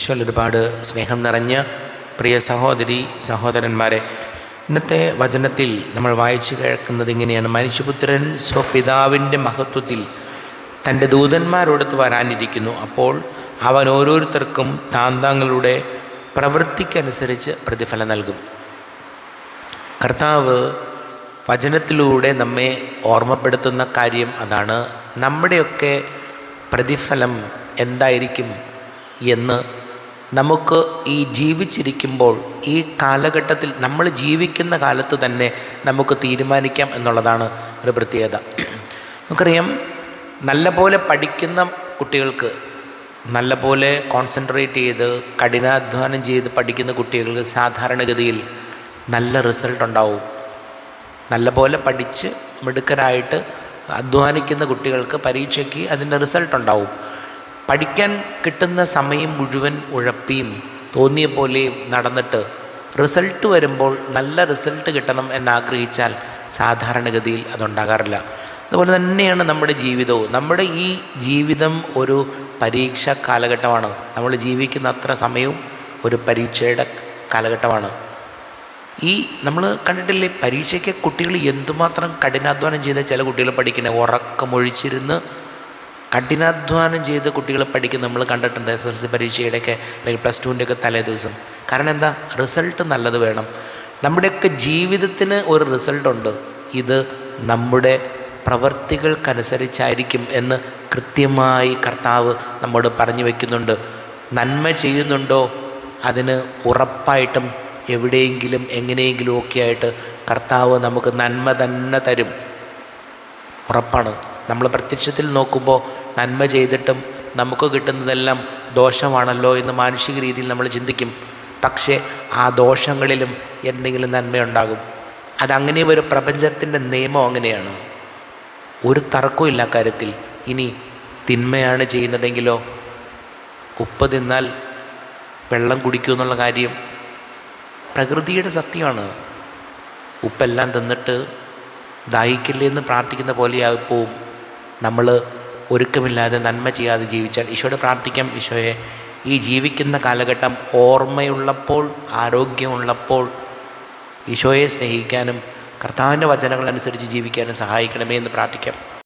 ഈശോയിൽ ഒരുപാട് സ്നേഹം നിറഞ്ഞ പ്രിയ സഹോദരി സഹോദരന്മാരെ ഇന്നത്തെ വചനത്തിൽ നമ്മൾ വായിച്ചു കേൾക്കുന്നത് ഇങ്ങനെയാണ് മനുഷ്യപുത്രൻ സ്വപിതാവിൻ്റെ മഹത്വത്തിൽ തൻ്റെ ദൂതന്മാരോടത്ത് വരാനിരിക്കുന്നു അപ്പോൾ അവൻ ഓരോരുത്തർക്കും താന്താങ്ങളുടെ പ്രവൃത്തിക്കനുസരിച്ച് പ്രതിഫലം നൽകും കർത്താവ് വചനത്തിലൂടെ നമ്മെ ഓർമ്മപ്പെടുത്തുന്ന കാര്യം അതാണ് നമ്മുടെയൊക്കെ പ്രതിഫലം എന്തായിരിക്കും എന്ന് നമുക്ക് ഈ ജീവിച്ചിരിക്കുമ്പോൾ ഈ കാലഘട്ടത്തിൽ നമ്മൾ ജീവിക്കുന്ന കാലത്ത് തന്നെ നമുക്ക് തീരുമാനിക്കാം എന്നുള്ളതാണ് ഒരു പ്രത്യേകത നമുക്കറിയാം നല്ലപോലെ പഠിക്കുന്ന കുട്ടികൾക്ക് നല്ലപോലെ കോൺസെൻട്രേറ്റ് ചെയ്ത് കഠിനാധ്വാനം ചെയ്ത് പഠിക്കുന്ന കുട്ടികൾക്ക് സാധാരണഗതിയിൽ നല്ല റിസൾട്ട് ഉണ്ടാവും നല്ലപോലെ പഠിച്ച് മിടുക്കരായിട്ട് അധ്വാനിക്കുന്ന കുട്ടികൾക്ക് പരീക്ഷയ്ക്ക് അതിൻ്റെ റിസൾട്ട് ഉണ്ടാവും പഠിക്കാൻ കിട്ടുന്ന സമയം മുഴുവൻ ഉഴപ്പിയും തോന്നിയ പോലെയും നടന്നിട്ട് റിസൾട്ട് വരുമ്പോൾ നല്ല റിസൾട്ട് കിട്ടണം എന്നാഗ്രഹിച്ചാൽ സാധാരണഗതിയിൽ അതുണ്ടാകാറില്ല അതുപോലെ തന്നെയാണ് നമ്മുടെ ജീവിതവും നമ്മുടെ ഈ ജീവിതം ഒരു പരീക്ഷ കാലഘട്ടമാണ് നമ്മൾ ജീവിക്കുന്ന അത്ര സമയവും ഒരു പരീക്ഷയുടെ കാലഘട്ടമാണ് ഈ നമ്മൾ കണ്ടിട്ടില്ലേ പരീക്ഷയ്ക്ക് കുട്ടികൾ എന്തുമാത്രം കഠിനാധ്വാനം ചെയ്ത ചില കുട്ടികൾ പഠിക്കണേ ഉറക്കമൊഴിച്ചിരുന്ന് കഠിനാധ്വാനം ചെയ്ത് കുട്ടികൾ പഠിക്കുന്ന നമ്മൾ കണ്ടിട്ടുണ്ട് എസ് എൽ സി പരീക്ഷയുടെയൊക്കെ അല്ലെങ്കിൽ പ്ലസ് ടുവിൻ്റെയൊക്കെ തലേ ദിവസം കാരണം എന്താ റിസൾട്ട് നല്ലത് വേണം നമ്മുടെയൊക്കെ ജീവിതത്തിന് ഒരു റിസൾട്ടുണ്ട് ഇത് നമ്മുടെ പ്രവർത്തികൾക്കനുസരിച്ചായിരിക്കും എന്ന് കൃത്യമായി കർത്താവ് നമ്മോട് പറഞ്ഞു വയ്ക്കുന്നുണ്ട് നന്മ ചെയ്യുന്നുണ്ടോ അതിന് ഉറപ്പായിട്ടും എവിടെയെങ്കിലും എങ്ങനെയെങ്കിലും ഒക്കെ ആയിട്ട് കർത്താവ് നമുക്ക് നന്മ തന്നെ തരും ഉറപ്പാണ് നമ്മൾ പ്രത്യക്ഷത്തിൽ നോക്കുമ്പോൾ നന്മ ചെയ്തിട്ടും നമുക്ക് കിട്ടുന്നതെല്ലാം ദോഷമാണല്ലോ എന്ന് മാനുഷിക രീതിയിൽ നമ്മൾ ചിന്തിക്കും പക്ഷേ ആ ദോഷങ്ങളിലും എന്തെങ്കിലും നന്മയുണ്ടാകും അതങ്ങനെ ഒരു പ്രപഞ്ചത്തിൻ്റെ നിയമം അങ്ങനെയാണ് ഒരു തർക്കവും ഇല്ല കാര്യത്തിൽ ഇനി തിന്മയാണ് ചെയ്യുന്നതെങ്കിലോ ഉപ്പ് തിന്നാൽ വെള്ളം കുടിക്കൂ എന്നുള്ള കാര്യം പ്രകൃതിയുടെ സത്യമാണ് ഉപ്പെല്ലാം തിന്നിട്ട് ദാഹിക്കില്ലേ എന്ന് പ്രാർത്ഥിക്കുന്ന പോലെയായിപ്പോവും നമ്മൾ ഒരുക്കമില്ലാതെ നന്മ ചെയ്യാതെ ജീവിച്ചാൽ ഈശോയോട് പ്രാർത്ഥിക്കാം ഈശോയെ ഈ ജീവിക്കുന്ന കാലഘട്ടം ഓർമ്മയുള്ളപ്പോൾ ആരോഗ്യമുള്ളപ്പോൾ ഈശോയെ സ്നേഹിക്കാനും കർത്താവിൻ്റെ വചനങ്ങളനുസരിച്ച് ജീവിക്കാനും സഹായിക്കണമേ എന്ന് പ്രാർത്ഥിക്കാം